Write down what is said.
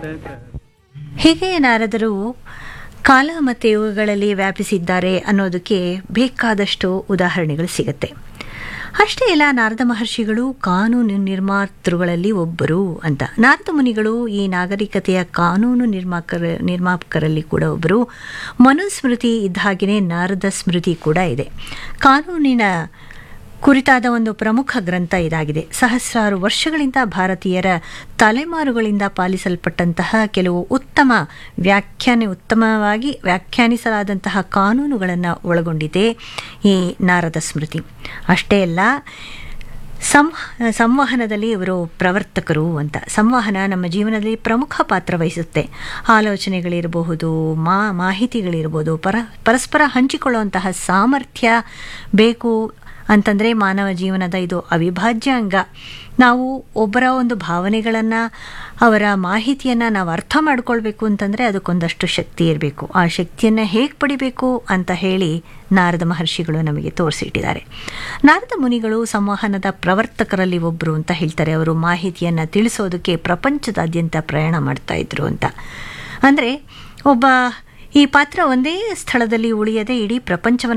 ಹೀಗೆ ನಾರದರು ಕಾಲ ಮತ್ತು ಯುಗಗಳಲ್ಲಿ ವ್ಯಾಪಿಸಿದ್ದಾರೆ ಅನ್ನೋದಕ್ಕೆ ಬೇಕಾದಷ್ಟು ಉದಾಹರಣೆಗಳು ಸಿಗುತ್ತೆ ಅಷ್ಟೇ ಅಲ್ಲ ನಾರದ ಮಹರ್ಷಿಗಳು ಕಾನೂನು ನಿರ್ಮಾತೃಗಳಲ್ಲಿ ಒಬ್ಬರು ಅಂತ ನಾರದ ಮುನಿಗಳು ಈ ನಾಗರಿಕತೆಯ ಕಾನೂನು ನಿರ್ಮಾಕರ ನಿರ್ಮಾಪಕರಲ್ಲಿ ಕೂಡ ಒಬ್ಬರು ಮನುಸ್ಮೃತಿ ಇದ್ದ ಹಾಗೆಯೇ ನಾರದ ಸ್ಮೃತಿ ಕೂಡ ಇದೆ ಕಾನೂನಿನ ಕುರಿತಾದ ಒಂದು ಪ್ರಮುಖ ಗ್ರಂಥ ಇದಾಗಿದೆ ಸಹಸ್ರಾರು ವರ್ಷಗಳಿಂದ ಭಾರತೀಯರ ತಲೆಮಾರುಗಳಿಂದ ಪಾಲಿಸಲ್ಪಟ್ಟಂತಹ ಕೆಲವು ಉತ್ತಮ ವ್ಯಾಖ್ಯಾನ ಉತ್ತಮವಾಗಿ ವ್ಯಾಖ್ಯಾನಿಸಲಾದಂತಹ ಕಾನೂನುಗಳನ್ನು ಒಳಗೊಂಡಿದೆ ಈ ನಾರದ ಸ್ಮೃತಿ ಅಷ್ಟೇ ಅಲ್ಲ ಸಂ ಸಂವಹನದಲ್ಲಿ ಇವರು ಪ್ರವರ್ತಕರು ಅಂತ ಸಂವಹನ ನಮ್ಮ ಜೀವನದಲ್ಲಿ ಪ್ರಮುಖ ಪಾತ್ರ ವಹಿಸುತ್ತೆ ಆಲೋಚನೆಗಳಿರಬಹುದು ಮಾ ಮಾಹಿತಿಗಳಿರ್ಬೋದು ಪರ ಪರಸ್ಪರ ಹಂಚಿಕೊಳ್ಳುವಂತಹ ಸಾಮರ್ಥ್ಯ ಬೇಕು ಅಂತಂದರೆ ಮಾನವ ಜೀವನದ ಇದು ಅವಿಭಾಜ್ಯ ಅಂಗ ನಾವು ಒಬ್ಬರ ಒಂದು ಭಾವನೆಗಳನ್ನು ಅವರ ಮಾಹಿತಿಯನ್ನು ನಾವು ಅರ್ಥ ಮಾಡ್ಕೊಳ್ಬೇಕು ಅಂತಂದರೆ ಅದಕ್ಕೊಂದಷ್ಟು ಶಕ್ತಿ ಇರಬೇಕು ಆ ಶಕ್ತಿಯನ್ನು ಹೇಗೆ ಪಡಿಬೇಕು ಅಂತ ಹೇಳಿ ನಾರದ ಮಹರ್ಷಿಗಳು ನಮಗೆ ತೋರಿಸಿಟ್ಟಿದ್ದಾರೆ ನಾರದ ಮುನಿಗಳು ಸಂವಹನದ ಪ್ರವರ್ತಕರಲ್ಲಿ ಒಬ್ಬರು ಅಂತ ಹೇಳ್ತಾರೆ ಅವರು ಮಾಹಿತಿಯನ್ನು ತಿಳಿಸೋದಕ್ಕೆ ಪ್ರಪಂಚದಾದ್ಯಂತ ಪ್ರಯಾಣ ಮಾಡ್ತಾ ಇದ್ರು ಅಂತ ಅಂದರೆ ಒಬ್ಬ ಈ ಪಾತ್ರ ಒಂದೇ ಸ್ಥಳದಲ್ಲಿ ಉಳಿಯದೆ ಇಡೀ ಪ್ರಪಂಚವನ್ನು